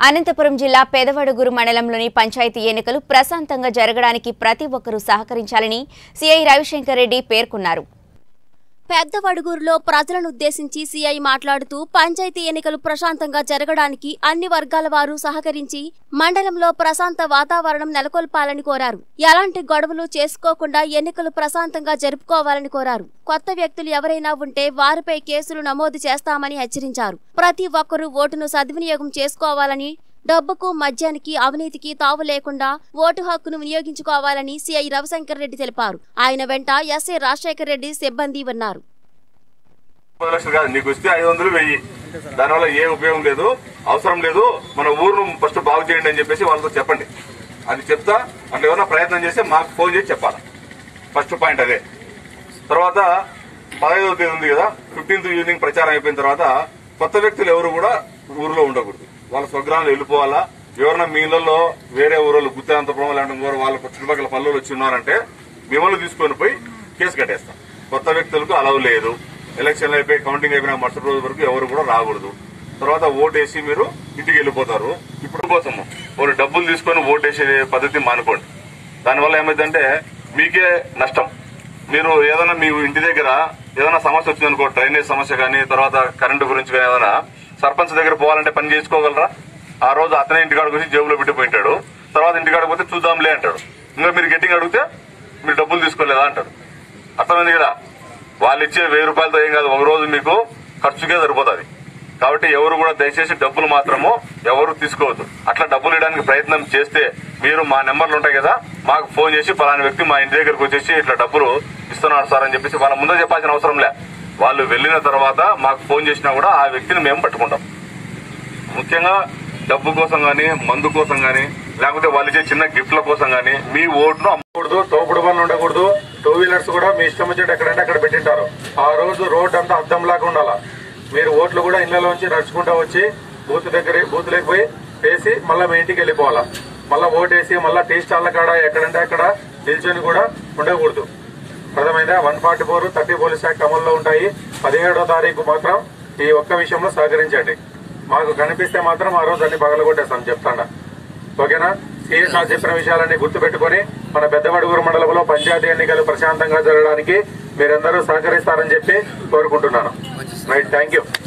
అనంతపురం జిల్లా పెదవడుగురు మండలంలోని పంచాయతీ ఎన్నికలు ప్రశాంతంగా జరగడానికి ప్రతి ఒక్కరూ సహకరించాలని సిఐ రవిశంకర్ రెడ్డి పేర్కొన్నారు పెద్దవడుగూరులో ప్రజలను ఉద్దేశించి సీఐ మాట్లాడుతూ పంచాయతీ ఎన్నికలు ప్రశాంతంగా జరగడానికి అన్ని వర్గాల వారు సహకరించి మండలంలో ప్రశాంత వాతావరణం నెలకొల్పాలని కోరారు ఎలాంటి గొడవలు చేసుకోకుండా ఎన్నికలు ప్రశాంతంగా జరుపుకోవాలని కోరారు కొత్త వ్యక్తులు ఎవరైనా ఉంటే వారిపై కేసులు నమోదు చేస్తామని హెచ్చరించారు ప్రతి ఒక్కరూ ఓటును సద్వినియోగం చేసుకోవాలని డబ్బుకు మద్యానికి అవినీతికి తావు లేకుండా ఓటు హక్కును వినియోగించుకోవాలని సిఐ రవిశంకర్ రెడ్డి తెలిపారు ఆయన వెంట ఎస్ఐ రాజశేఖర్ రెడ్డి సిబ్బంది ఉన్నారు పది లక్షలు కాదు నీకు వస్తే ఐదు వందలు వెయ్యి దానివల్ల ఏ ఉపయోగం లేదు అవసరం లేదు మన ఊరును ఫస్ట్ బాగు చేయండి అని చెప్పేసి వాళ్ళతో చెప్పండి అది చెప్తా అట్లా ఏమైనా ప్రయత్నం చేస్తే మాకు ఫోన్ చేసి చెప్పాలి ఫస్ట్ పాయింట్ అదే తర్వాత పదహైదవ తేదీ ఉంది కదా ఫిఫ్టీన్త్ ఈవినింగ్ ప్రచారం అయిపోయిన తర్వాత కొత్త వ్యక్తులు ఎవరు కూడా ఊరిలో ఉండకూడదు వాళ్ళ స్వగ్రామాలు వెళ్ళిపోవాలా ఎవరైనా మీ ఇళ్లలో వేరే ఊరోళ్ళు గుత్తాంతపురం లాంటి ఊరు వాళ్ళ చుట్టుపక్కల పల్లెలు వచ్చి ఉన్నారంటే మిమ్మల్ని తీసుకొని పోయి కేసు కట్టేస్తాం కొత్త వ్యక్తులకు అలవ్ లేదు ఎలక్షన్లు అయిపోయి కౌంటింగ్ అయిపోయిన మరుసటి రోజు వరకు ఎవరు కూడా రాకూడదు తర్వాత ఓటేసి మీరు ఇంటికి వెళ్ళిపోతారు ఇప్పుడు కోసము వాళ్ళు డబ్బులు తీసుకొని ఓటేసే పద్ధతి మానుకోండి దానివల్ల ఏమైందంటే మీకే నష్టం మీరు ఏదైనా మీ ఇంటి దగ్గర ఏదైనా సమస్య వచ్చిందనుకో డ్రైనేజ్ సమస్య కానీ తర్వాత కరెంటు గురించి కానీ ఏదైనా సర్పంచ్ దగ్గర పోవాలంటే పని చేసుకోగలరా ఆ రోజు అతనే ఇంటికాడికి వచ్చి జేబులో పెట్టిపోయింటాడు తర్వాత ఇంటికాడికి పోతే చూద్దాంలే అంటాడు ఇంకా మీరు గట్టిగా అడిగితే మీరు డబ్బులు తీసుకోలేదా అంటారు అర్థమైంది కదా వాళ్ళు ఇచ్చే వెయ్యి రూపాయలతో ఏం కాదు ఒక రోజు మీకు ఖర్చుకే సరిపోతుంది కాబట్టి ఎవరు కూడా దయచేసి డబ్బులు మాత్రము ఎవరు తీసుకోవద్దు అట్లా డబ్బులు ఇవ్వడానికి ప్రయత్నం చేస్తే మీరు మా నెంబర్లు ఉంటాయి కదా మాకు ఫోన్ చేసి పలానా వ్యక్తి మా ఇంటి దగ్గరకు వచ్చేసి ఇట్లా డబ్బులు ఇస్తున్నారు సార్ అని చెప్పేసి వాళ్ళ ముందే చెప్పాల్సిన అవసరం లే వాళ్ళు వెళ్ళిన తర్వాత మాకు ఫోన్ చేసినా కూడా ఆ వ్యక్తిని మేము పట్టుకుంటాం ముఖ్యంగా డబ్బు కోసం గానీ మందు కోసం గానీ లేకపోతే వాళ్ళు ఇచ్చే చిన్న గిఫ్ట్ల కోసం గానీ మీ ఓటును అమ్మకూడదు తోపుడు బండ్లు ఉండకూడదు టూ వీలర్స్ కూడా మీ ఇష్టం వచ్చేటి ఎక్కడంటే అక్కడ పెట్టింటారు ఆ రోజు రోడ్ అంతా అద్దంలాగా ఉండాలా మీరు ఓట్లు కూడా ఇళ్లలోంచి నడుచుకుంటా వచ్చి బూత్ దగ్గర బూత్ పోయి వేసి మళ్ళీ మీ ఇంటికి వెళ్ళిపోవాలా మళ్ళీ ఓటేసి మళ్ళీ టీ స్టాల్ల కాడ ఎక్కడంటే అక్కడ నిల్చొని కూడా ఉండకూడదు అర్థమైందా one forty four thirty police act అమల్లో ఉంటాయి పదిహేడో తారీఖు మాత్రం ఈ ఒక్క విషయంలో సహకరించండి మాకు కనిపిస్తే మాత్రం ఆ రోజు అన్ని పగలగొట్టేస్తాం చెప్తాడా ఓకేనా సిఎస్ఆర్ చెప్పిన విషయాలన్నీ గుర్తుపెట్టుకుని మన పెద్దవడుగురు మండలంలో పంచాయతీ ఎన్నికలు ప్రశాంతంగా జరగడానికి మీరందరూ సహకరిస్తారని చెప్పి కోరుకుంటున్నాను రైట్ థ్యాంక్ యూ